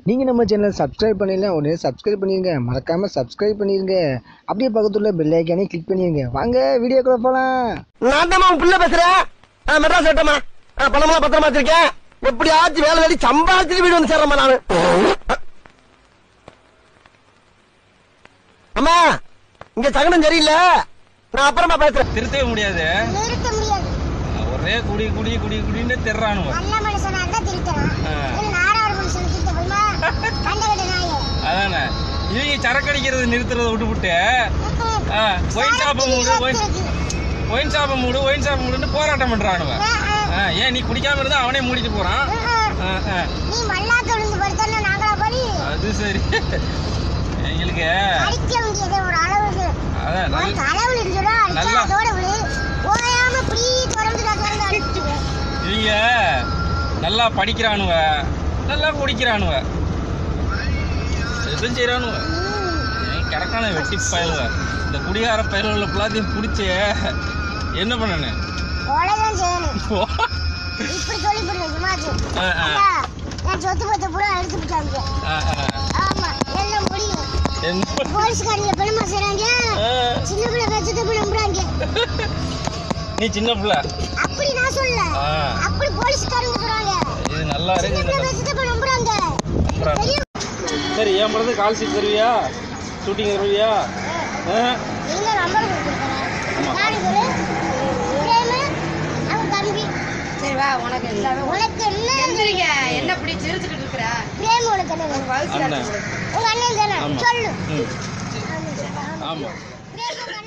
நீங்கள் நம்ம சேனலை சப்ஸ்கிரைப் பண்ணல உடனே சப்ஸ்கிரைப் பண்ணிடுங்க மறக்காமல் சப்ஸ்கிரைப் பண்ணிடுங்க அப்படியே பக்கத்துல பெல் ஐக்கானே கிளிக் பண்ணிடுங்க வாங்க வீடியோக்குள்ள போகலாம் நான் தான் உன் பிள்ளை பேசுறேன் ஆ, மெட்ராஸ் வெட்டமா பணமெல்லாம் பத்திரமா வச்சிருக்கேன் எப்படியாச்சும் வேலை தேடி சம்பாதிச்சுட்டு வீடு வந்து சேர்றேம்மா நானு அம்மா இங்க சகனம் சரியில்லை நான் அப்புறமா பேசுறேன் திருத்தவே முடியாது நிறுத்த முடியாது ஒரே குடி குடி குடி குடின்னு தெர்றானுவ நல்ல மனுஷனா இருந்தா திருத்தலாம் ஆ. இல்ல நாடார் மனுஷன் திருத்த போயுமா கண்டகட்ட நாயே அதானே இவங்க சரக்கு அடிக்கிறது நிறுத்துறத விட்டுவிட்டு ஒயின் ஷாப்பை மூடு ஒயின் ஒயின் ஷாப்பை மூடு ஒயின் ஷாப்பை மூடுன்னு போராட்டம் பண்றானுவ ஆ, ஏன் நீ குடிக்காம இருந்தா அவனே மூடிட்டு போறான் ஆ, ஆ. நீ மல்லாக்க விழுந்து படுத்தா நாங்களா பலி அது சரி எங்களுக்கு அடிக்க வேண்டியது ஒரு அளவுக்கு அதான் நல்ல உனக்கு அளவு இருந்துடா அடிச்சா நல்லா. அதோட விடு ஓயாம இப்படி தொடர்ந்து தொடர்ந்து அடிச்சுடுவேன் இவங்க நல்லா படிக்கிறானுவ நல்லா குடிக்கிறானுவ எதுவும் செய்யறானுவ கரெக்டான வெட்டி பயலுவ இந்த குடிகார பயல்களை எல்லாத்தையும் பிடிச்சி என்ன பண்ணனு கொலைதான் செய்யணும் இப்படி சொல்லி போடுவேன் சும்மாச்சு ஆ, ஆ. அக்கா, என் சொத்து பத்து பூரா எடுத்து விட்டாங்க ஆ, ஆ. ஆமா எல்லாம் முடியும் என்ன போலீஸ்காரங்க பெருமா செய்றாங்க ஆ, சின்ன பிள்ளை பேச்சத்தை போய் நம்புறாங்க நீ சின்ன பிள்ளை அப்படி நான் சொல்ல ஆ, அப்படி போலீஸ்காரங்க சொல்றாங்க இது நல்லா சின்ன இருக்கு பிள்ளை பேச்சத்தை போய் நம்புறாங்க நம்புறாங்க. பெரிய சரி என் படத்து கால் சீட் தருவியா ஷூட்டிங் தருவியா ஆ? நீங்க நம்பர் கொடுத்துருக்கேன் நான் இவரு பிரேமு அவன் தம்பி சரி வா உனக்கு எல்லாமே உனக்கு என்ன எந்திரிங்க என்ன இப்படி சிரிச்சுக்கிட்டு இருக்கிற பிரேமு உனக்கு என்ன வேணும்? வயசு அண்ணன் உங்க அண்ணன் தானே ஆமா. சொல்லு ம் ஆமா பிரேமு உங்க